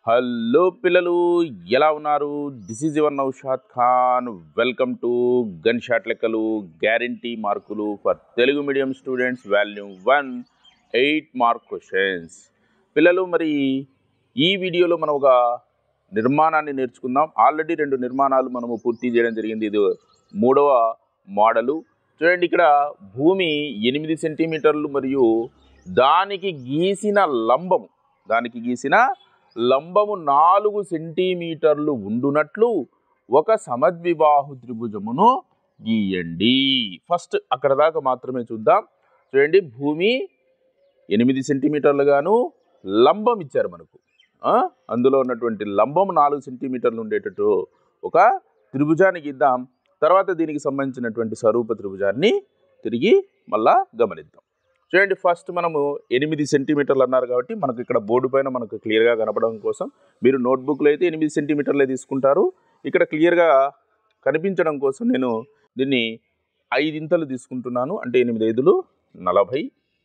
Hello పిల్లలు ఎలా ఉన్నారు this is your Naushad Khan welcome to gun shot లెక్కలు గ్యారంటీ మార్కులు for Telugu medium students volume one eight mark questions పిల్లలు మరి ఈ వీడియోలో మనం ఒక నిర్మాణాన్ని నేర్చుకుందాం ఆల్రెడీ రెండు నిర్మాణాలు మనము పూర్తి చేయడం జరిగింది ఇది మూడవ మోడలు చూడండి ఇక్కడ భూమి ఎనిమిది సెంటీమీటర్లు మరియు దానికి గీసిన లంబము దానికి గీసిన లంబము నాలుగు సెంటీమీటర్లు ఉండునట్లు ఒక సమద్విబాహు త్రిభుజమును గీయండి ఫస్ట్ అక్కడ దాకా మాత్రమే చూద్దాం చూడండి భూమి ఎనిమిది సెంటీమీటర్లుగాను లంబం ఇచ్చారు మనకు ఆ? అందులో ఉన్నటువంటి లంబం నాలుగు సెంటీమీటర్లు ఉండేటట్టు ఒక త్రిభుజాన్ని గీద్దాం తర్వాత దీనికి సంబంధించినటువంటి స్వరూప త్రిభుజాన్ని తిరిగి మళ్ళా గమనిద్దాం చూడండి ఫస్ట్ మనము ఎనిమిది సెంటీమీటర్లు అన్నారు కాబట్టి మనకు ఇక్కడ బోర్డు పైన మనకు క్లియర్గా కనపడడం కోసం మీరు నోట్బుక్లో అయితే ఎనిమిది సెంటీమీటర్లే తీసుకుంటారు ఇక్కడ క్లియర్గా కనిపించడం కోసం నేను దీన్ని ఐదింతలు తీసుకుంటున్నాను అంటే ఎనిమిది ఐదులు నలభై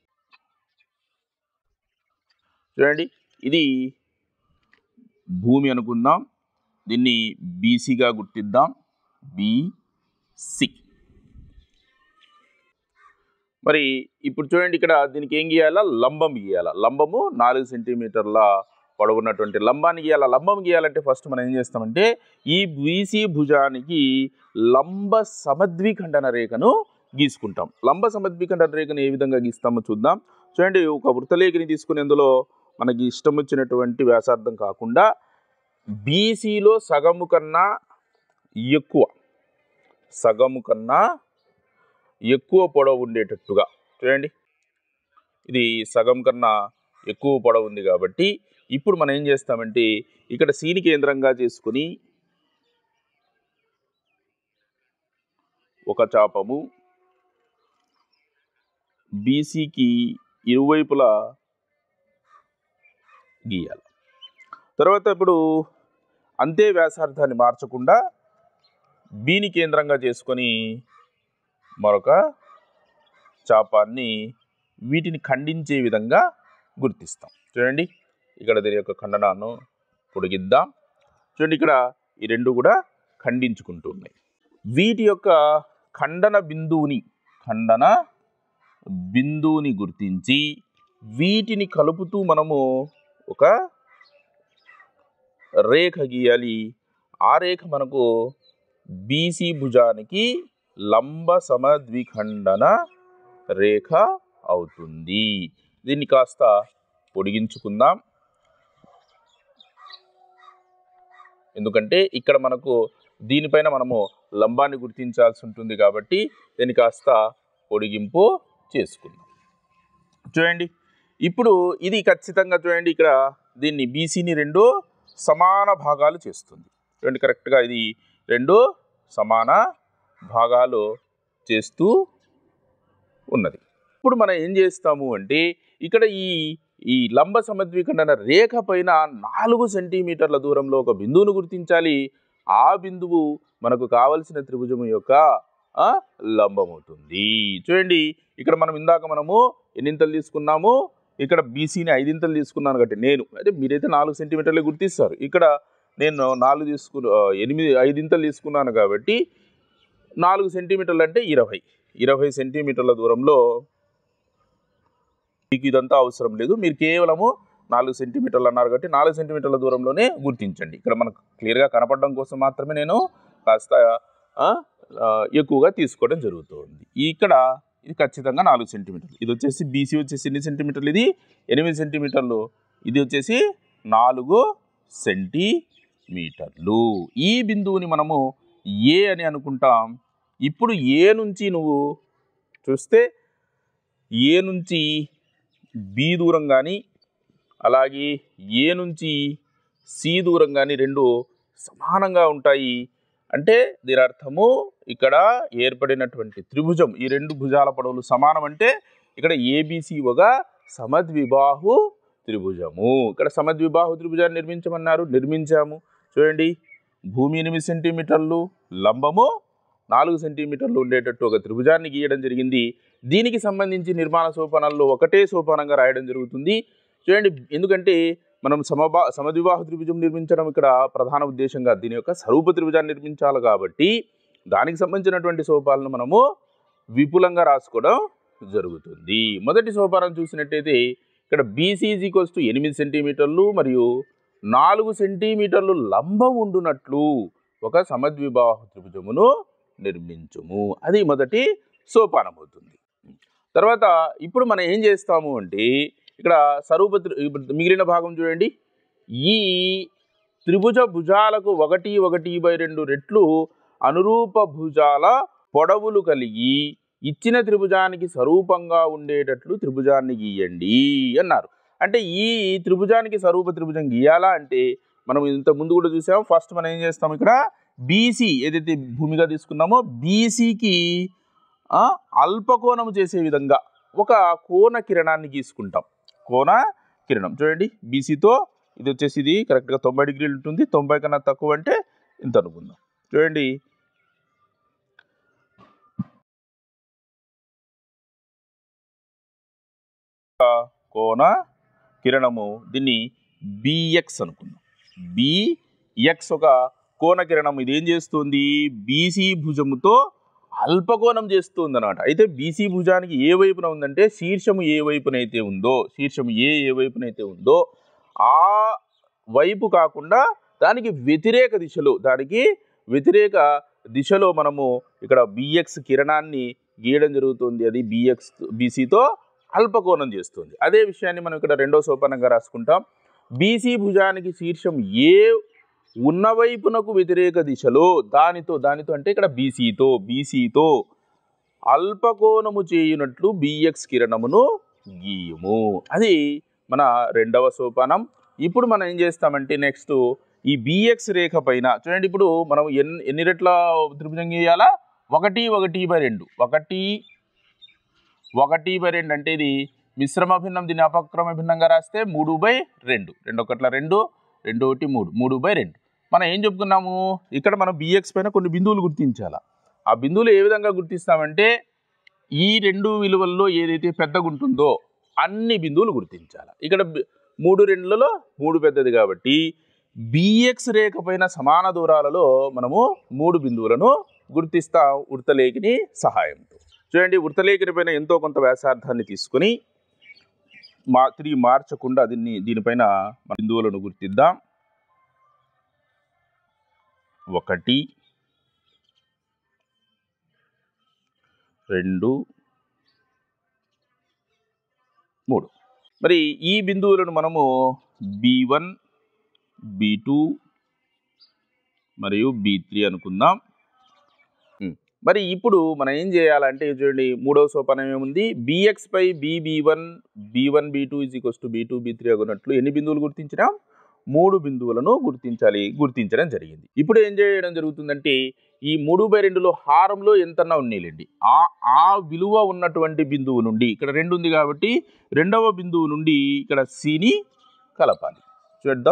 చూడండి ఇది భూమి అనుకుందాం దీన్ని బీసీగా గుర్తిద్దాం బీసీ మరి ఇప్పుడు చూడండి ఇక్కడ దీనికి ఏం గీయాలా లంబం గీయాలా లంబము నాలుగు సెంటీమీటర్ల పొడవున్నటువంటి లంబాన్ని గీయాలా లంబం గీయాలంటే ఫస్ట్ మనం ఏం చేస్తామంటే ఈ బీసీ భుజానికి లంబ సమద్విఖండన రేఖను గీసుకుంటాం లంబ సమద్విఖండన రేఖను ఏ విధంగా గీస్తామో చూద్దాం చూడండి ఒక వృత్తలేఖని తీసుకుని అందులో మనకి ఇష్టం వచ్చినటువంటి వ్యాసార్థం కాకుండా బీసీలో సగము కన్నా ఎక్కువ సగము కన్నా ఎక్కువ పొడవు ఉండేటట్టుగా చూడండి ఇది సగం కన్నా ఎక్కువ పొడవు ఉంది కాబట్టి ఇప్పుడు మనం ఏం చేస్తామంటే ఇక్కడ సీని కేంద్రంగా చేసుకుని ఒక చాపము బీసీకి ఇరువైపులా గీయాలి తర్వాత ఇప్పుడు అంతే వ్యాసార్థాన్ని మార్చకుండా బీని కేంద్రంగా చేసుకొని మరొక చాపాన్ని వీటిని ఖండించే విధంగా గుర్తిస్తాం చూడండి ఇక్కడ దీని యొక్క ఖండనాన్ని పొడిగిద్దాం చూడండి ఇక్కడ ఈ రెండు కూడా ఖండించుకుంటూ ఉన్నాయి వీటి యొక్క ఖండన బిందువుని ఖండన బిందువుని గుర్తించి వీటిని కలుపుతూ మనము ఒక రేఖ గీయాలి ఆ రేఖ మనకు బీసీ భుజానికి లంబ సమద్విఖండన రేఖ అవుతుంది దీన్ని కాస్త పొడిగించుకుందాం ఎందుకంటే ఇక్కడ మనకు దీనిపైన మనము లంబాన్ని గుర్తించాల్సి ఉంటుంది కాబట్టి దీన్ని కాస్త పొడిగింపు చేసుకుందాం చూడండి ఇప్పుడు ఇది ఖచ్చితంగా చూడండి ఇక్కడ దీన్ని బీసీని రెండు సమాన భాగాలు చేస్తుంది చూడండి కరెక్ట్గా ఇది రెండు సమాన భాగాలు చేస్తూ ఉన్నది ఇప్పుడు మనం ఏం చేస్తాము అంటే ఇక్కడ ఈ ఈ లంబ సమద్విఖండన రేఖ పైన నాలుగు సెంటీమీటర్ల దూరంలో ఒక బిందువును గుర్తించాలి ఆ బిందువు మనకు కావలసిన త్రిభుజము యొక్క ఆ, లంబం అవుతుంది చూడండి ఇక్కడ మనం ఇందాక మనము ఎన్నింతలు తీసుకున్నాము ఇక్కడ బీసీని ఐదింతలు తీసుకున్నాను కాబట్టి నేను అయితే మీరైతే నాలుగు సెంటీమీటర్లే గుర్తిస్తారు ఇక్కడ నేను నాలుగు తీసుకు ఆ, ఎనిమిది ఐదింతలు తీసుకున్నాను కాబట్టి నాలుగు సెంటీమీటర్లు అంటే ఇరవై ఇరవై సెంటీమీటర్ల దూరంలో మీకు ఇదంతా అవసరం లేదు మీరు కేవలము నాలుగు సెంటీమీటర్లు అన్నారు కాబట్టి నాలుగు సెంటీమీటర్ల దూరంలోనే గుర్తించండి ఇక్కడ మనకు క్లియర్గా కనపడడం కోసం మాత్రమే నేను కాస్త ఆ, ఆ, ఎక్కువగా తీసుకోవడం జరుగుతుంది ఇక్కడ ఇది ఖచ్చితంగా నాలుగు సెంటీమీటర్లు ఇది వచ్చేసి బీసీ వచ్చేసి ఎన్ని సెంటీమీటర్లు ఇది ఎనిమిది సెంటీమీటర్లు ఇది వచ్చేసి నాలుగు సెంటీమీటర్లు ఈ బిందువుని మనము ఏ అని అనుకుంటాం ఇప్పుడు ఏ నుంచి నువ్వు చూస్తే ఏ నుంచి బి దూరం కానీ అలాగే ఏ నుంచి సి దూరం కానీ రెండు సమానంగా ఉంటాయి అంటే దీని అర్థము ఇక్కడ ఏర్పడినటువంటి త్రిభుజం ఈ రెండు భుజాల పొడవులు సమానం అంటే ఇక్కడ ఏబిసి ఒక సమద్విబాహు త్రిభుజము ఇక్కడ సమద్విబాహు త్రిభుజాన్ని నిర్మించమన్నారు నిర్మించాము చూడండి భూమి ఎనిమిది సెంటీమీటర్లు లంబము నాలుగు సెంటీమీటర్లు ఉండేటట్టు ఒక త్రిభుజాన్ని గీయడం జరిగింది దీనికి సంబంధించి నిర్మాణ సోపానాల్లో ఒకటే సోపానంగా రాయడం జరుగుతుంది చూడండి ఎందుకంటే మనం సమబా సమద్విబాహు త్రిభుజం నిర్మించడం ఇక్కడ ప్రధాన ఉద్దేశంగా దీని యొక్క స్వరూప త్రిభుజాన్ని నిర్మించాలి కాబట్టి దానికి సంబంధించినటువంటి సోపాలను మనము విపులంగా రాసుకోవడం జరుగుతుంది మొదటి సోపానం చూసినట్టయితే ఇక్కడ బీసీ ఈక్వల్స్ టు ఎనిమిది సెంటీమీటర్లు మరియు నాలుగు సెంటీమీటర్లు లంబం ఉండునట్లు ఒక సమద్విబాహు త్రిభుజమును నిర్మించుము అది మొదటి సోపానం అవుతుంది తర్వాత ఇప్పుడు మనం ఏం చేస్తాము అంటే ఇక్కడ స్వరూప త్రి- ఇప్పుడు మిగిలిన భాగం చూడండి ఈ త్రిభుజ భుజాలకు ఒకటి ఒకటి బై రెండు రెట్లు అనురూప భుజాల పొడవులు కలిగి ఇచ్చిన త్రిభుజానికి స్వరూపంగా ఉండేటట్లు త్రిభుజాన్ని గీయండి అన్నారు అంటే ఈ త్రిభుజానికి స్వరూప త్రిభుజం గీయాలా అంటే మనం ఇంత ముందు కూడా చూసాం ఫస్ట్ మనం ఏం చేస్తాం ఇక్కడ బీసీ ఏదైతే భూమిగా తీసుకున్నామో బీసీకి అల్పకోణము చేసే విధంగా ఒక కోణ కిరణాన్ని గీసుకుంటాం కోణ కిరణం చూడండి బీసీతో ఇది వచ్చేసి ఇది కరెక్ట్గా తొంభై డిగ్రీలు ఉంటుంది తొంభై కన్నా తక్కువ అంటే ఇంత అనుకుందాం చూడండి కోణ కిరణము దీన్ని బిఎక్స్ అనుకుందాం బిఎక్స్ ఒక కోణ కిరణం ఇది ఏం చేస్తుంది బీసీ భుజముతో అల్పకోణం చేస్తుంది అనమాట అయితే బీసీ భుజానికి ఏ వైపున ఉందంటే శీర్షము ఏ వైపునైతే ఉందో శీర్షము ఏ ఏ వైపునైతే ఉందో ఆ వైపు కాకుండా దానికి వ్యతిరేక దిశలో దానికి వ్యతిరేక దిశలో మనము ఇక్కడ బిఎక్స్ కిరణాన్ని గీయడం జరుగుతుంది అది బిఎక్స్ బీసీతో అల్పకోణం చేస్తుంది అదే విషయాన్ని మనం ఇక్కడ రెండో సోపానంగా రాసుకుంటాం బీసీ భుజానికి శీర్షం ఏ ఉన్న వైపునకు వ్యతిరేక దిశలో దానితో దానితో అంటే ఇక్కడ బీసీతో బీసీతో అల్పకోణము చేయునట్లు బిఎక్స్ కిరణమును గీయము అది మన రెండవ సోపానం ఇప్పుడు మనం ఏం చేస్తామంటే నెక్స్ట్ ఈ బిఎక్స్ రేఖ పైన చూడండి ఇప్పుడు మనం ఎన్ని ఎన్ని రెట్ల త్రిభుజం గీయాలా ఒకటి ఒకటి బై రెండు ఒకటి ఒకటి బై రెండు అంటే ఇది మిశ్రమ భిన్నం దీన్ని అపక్రమ భిన్నంగా రాస్తే మూడు బై రెండు రెండు ఒకట్ల రెండు రెండు ఒకటి మూడు మూడు బై రెండు మనం ఏం చెప్పుకున్నాము ఇక్కడ మనం బిఎక్స్ పైన కొన్ని బిందువులు గుర్తించాలా ఆ బిందువులు ఏ విధంగా గుర్తిస్తామంటే ఈ రెండు విలువల్లో ఏదైతే పెద్దగా ఉంటుందో అన్ని బిందువులు గుర్తించాలి ఇక్కడ బి- మూడు రెండులలో మూడు పెద్దది కాబట్టి బిఎక్స్ రేఖ పైన సమాన దూరాలలో మనము మూడు బిందువులను గుర్తిస్తాం వృత్తలేఖిని సహాయంతో చూడండి వృత్తలేఖిని పైన ఎంతో కొంత వ్యాసార్థాన్ని తీసుకొని మా తిరిగి మార్చకుండా దీన్ని దీనిపైన మన బిందువులను గుర్తిద్దాం ఒకటి రెండు మూడు మరి ఈ బిందువులను మనము బి వన్ బి టూ మరియు బి త్రీ అనుకుందాం ఉమ్. మరి ఇప్పుడు మనం ఏం చేయాలంటే చూడండి మూడవ సోపానం ఏముంది బిఎక్స్ పై B one B one B two is equals to B two B three అన్నట్లు ఎన్ని బిందువులు గుర్తించినాం మూడు బిందువులను గుర్తించాలి గుర్తించడం జరిగింది ఇప్పుడు ఏం చేయడం జరుగుతుందంటే ఈ మూడు బై రెండులో హారంలో ఎంతన్నా ఉన్నీలేండి ఆ ఆ విలువ ఉన్నటువంటి బిందువు నుండి ఇక్కడ రెండు ఉంది కాబట్టి రెండవ బిందువు నుండి ఇక్కడ సిని కలపాలి చూద్దాం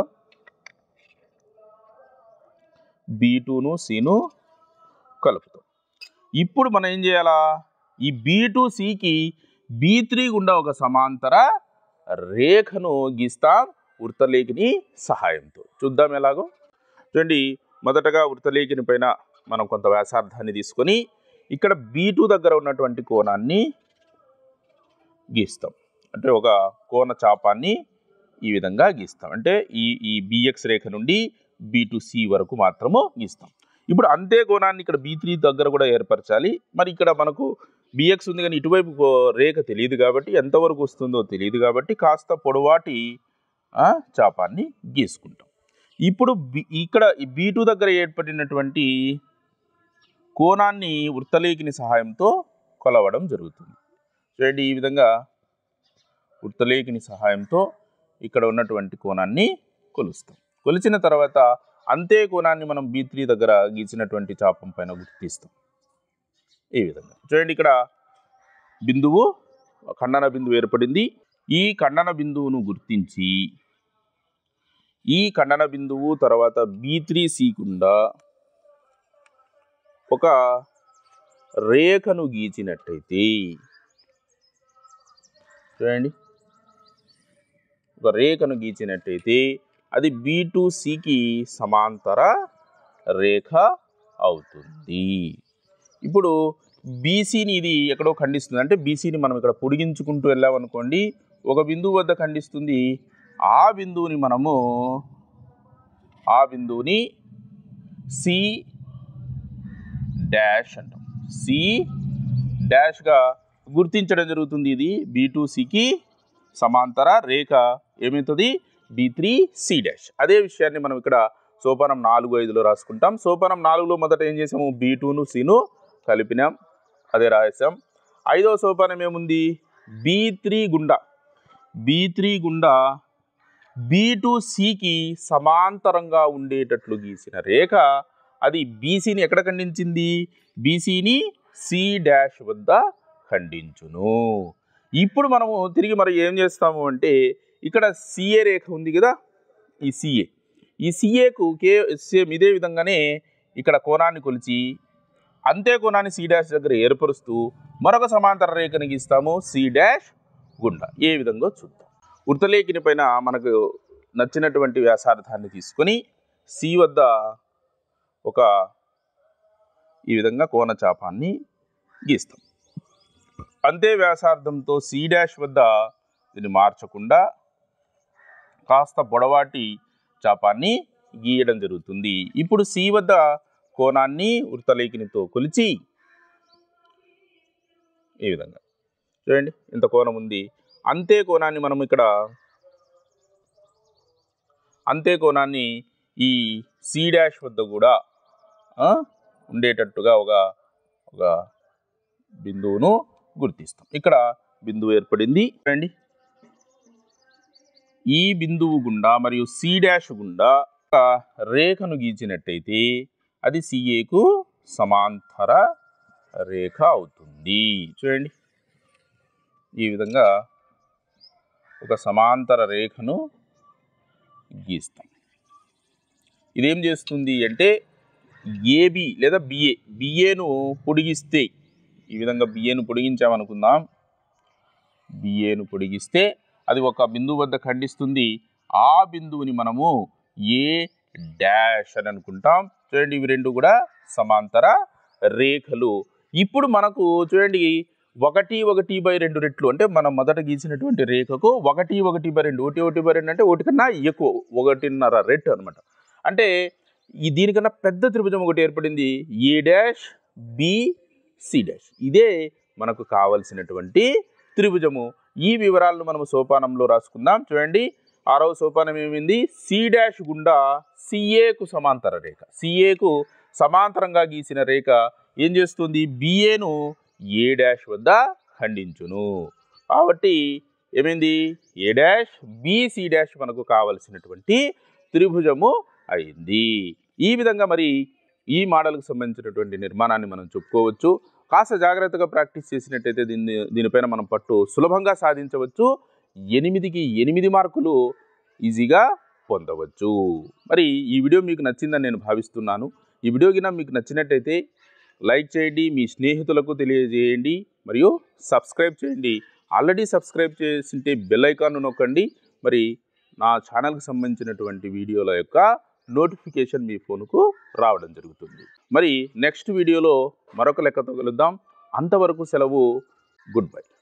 బి టూను సిను కలుపుతాం ఇప్పుడు మనం ఏం చేయాలా ఈ బి టూ సికి బి త్రీ గుండా ఒక సమాంతర రేఖను గీస్తాం వృత్తలేఖిని సహాయంతో చూద్దాం ఎలాగో చూడండి మొదటగా వృత్తలేఖిని పైన మనం కొంత వ్యాసార్థాన్ని తీసుకొని ఇక్కడ బి టూ దగ్గర ఉన్నటువంటి కోణాన్ని గీస్తాం అంటే ఒక కోణ చాపాన్ని ఈ విధంగా గీస్తాం అంటే ఈ ఈ బిఎక్స్ రేఖ నుండి బి టు సి వరకు మాత్రము గీస్తాం ఇప్పుడు అంతే కోణాన్ని ఇక్కడ బి త్రీ దగ్గర కూడా ఏర్పరచాలి మరి ఇక్కడ మనకు బిఎక్స్ ఉంది కానీ ఇటువైపు కో- రేఖ తెలియదు కాబట్టి ఎంతవరకు వస్తుందో తెలియదు కాబట్టి కాస్త పొడవాటి ఆ, చాపాన్ని గీసుకుంటాం ఇప్పుడు బి- ఇక్కడ బి టూ దగ్గర ఏర్పడినటువంటి కోణాన్ని వృత్తలేఖిని సహాయంతో కొలవడం జరుగుతుంది చూడండి ఈ విధంగా వృత్తలేఖిని సహాయంతో ఇక్కడ ఉన్నటువంటి కోణాన్ని కొలుస్తాం కొలిచిన తర్వాత అంతే కోణాన్ని మనం బి త్రీ దగ్గర గీసినటువంటి చాపం పైన గుర్తిస్తాం ఈ విధంగా చూడండి ఇక్కడ బిందువు ఖండన బిందువు ఏర్పడింది ఈ ఖండన బిందువును గుర్తించి ఈ ఖండన బిందువు తర్వాత బి త్రీ సీకుండా ఒక రేఖను గీచినట్టయితే చూడండి ఒక రేఖను గీచినట్టయితే అది బి టు సికి సమాంతర రేఖ అవుతుంది ఇప్పుడు బీసీని ఇది ఎక్కడో ఖండిస్తుంది అంటే బీసీని మనం ఇక్కడ పొడిగించుకుంటూ వెళ్ళామనుకోండి ఒక బిందువు వద్ద ఖండిస్తుంది ఆ బిందువుని మనము ఆ బిందువుని సి డాష్ అంటాం సి డాష్గా గుర్తించడం జరుగుతుంది ఇది బి టు సికి సమాంతర రేఖ ఏమవుతుంది బి త్రీ సి డాష్ అదే విషయాన్ని మనం ఇక్కడ సోపానం నాలుగు ఐదులో రాసుకుంటాం సోపానం నాలుగులో మొదట ఏం చేసాము బి టూను సిను కలిపినాం అదే రాసాం ఐదవ సోపానం ఏముంది బి త్రీ గుండా బి త్రీ గుండా బి టు సికి సమాంతరంగా ఉండేటట్లు గీసిన రేఖ అది బీసీని ఎక్కడ ఖండించింది బీసీని సి డాష్ వద్ద ఖండించును ఇప్పుడు మనము తిరిగి మరి ఏం చేస్తాము అంటే ఇక్కడ సిఏ రేఖ ఉంది కదా ఈ సిఏ ఈ సిఏకు కే సేమ్ ఇదే విధంగానే ఇక్కడ కోణాన్ని కొలిచి అంతే కోణాన్ని సి డాష్ దగ్గర ఏర్పరుస్తూ మరొక సమాంతర రేఖని గీస్తాము సి డాష్ గుండా ఏ విధంగా చూద్దాం వృత్తలేఖిని పైన మనకు నచ్చినటువంటి వ్యాసార్థాన్ని తీసుకొని సి వద్ద ఒక ఈ విధంగా కోణ చాపాన్ని గీస్తాం అంతే వ్యాసార్థంతో సి డాష్ వద్ద దీన్ని మార్చకుండా కాస్త పొడవాటి చాపాన్ని గీయడం జరుగుతుంది ఇప్పుడు సి వద్ద కోణాన్ని వృత్తలేఖినితో కొలిచి ఈ విధంగా చూడండి ఇంత కోణం ఉంది అంతే కోణాన్ని మనం ఇక్కడ అంతే కోణాన్ని ఈ సి డాష్ వద్ద కూడా ఆ, ఉండేటట్టుగా ఒక ఒక బిందువును గుర్తిస్తాం ఇక్కడ బిందువు ఏర్పడింది చూడండి ఈ బిందువు గుండా మరియు సి డాష్ గుండా ఒక రేఖను గీచినట్టయితే అది సిఏకు సమాంతర రేఖ అవుతుంది చూడండి ఈ విధంగా ఒక సమాంతర రేఖను గీస్తాం ఇదేం చేస్తుంది అంటే ఏబి లేదా బిఏ బిఏను పొడిగిస్తే ఈ విధంగా బిఏను పొడిగించామనుకుందాం బిఏను పొడిగిస్తే అది ఒక బిందువు వద్ద ఖండిస్తుంది ఆ బిందువుని మనము ఏ డాష్ అని అనుకుంటాం చూడండి ఇవి రెండు కూడా సమాంతర రేఖలు ఇప్పుడు మనకు చూడండి ఒకటి ఒకటి బై రెండు రెట్లు అంటే మనం మొదట గీసినటువంటి రేఖకు ఒకటి ఒకటి బై రెండు ఒకటి ఒకటి బై రెండు అంటే ఒకటి కన్నా ఎక్కువ ఒకటిన్నర రెట్టు అనమాట అంటే ఈ దీనికన్నా పెద్ద త్రిభుజం ఒకటి ఏర్పడింది A dash B C dash ఇదే మనకు కావలసినటువంటి త్రిభుజము ఈ వివరాలను మనం సోపానంలో రాసుకుందాం చూడండి ఆరవ సోపానం ఏమైంది సి డాష్ గుండా సిఏకు సమాంతర రేఖ సిఏకు సమాంతరంగా గీసిన రేఖ ఏం చేస్తుంది బిఏను ఏ డాష్ వద్ద ఖండించును కాబట్టి ఏమైంది A dash B C dash మనకు కావలసినటువంటి త్రిభుజము అయింది ఈ విధంగా మరి ఈ మోడల్కి సంబంధించినటువంటి నిర్మాణాన్ని మనం చెప్పుకోవచ్చు కాస్త జాగ్రత్తగా ప్రాక్టీస్ చేసినట్టయితే దీన్ని దీనిపైన మనం పట్టు సులభంగా సాధించవచ్చు ఎనిమిదికి ఎనిమిది మార్కులు ఈజీగా పొందవచ్చు మరి ఈ వీడియో మీకు నచ్చిందని నేను భావిస్తున్నాను ఈ వీడియో కింద మీకు నచ్చినట్టయితే లైక్ చేయండి మీ స్నేహితులకు తెలియజేయండి మరియు సబ్స్క్రైబ్ చేయండి ఆల్రెడీ సబ్స్క్రైబ్ చేసింటే బెల్ ఐకాన్ నొక్కండి మరి నా ఛానల్కి సంబంధించినటువంటి వీడియోల యొక్క నోటిఫికేషన్ మీ ఫోన్కు రావడం జరుగుతుంది మరి నెక్స్ట్ వీడియోలో మరొక లెక్కతో కలుద్దాం అంతవరకు సెలవు గుడ్ బై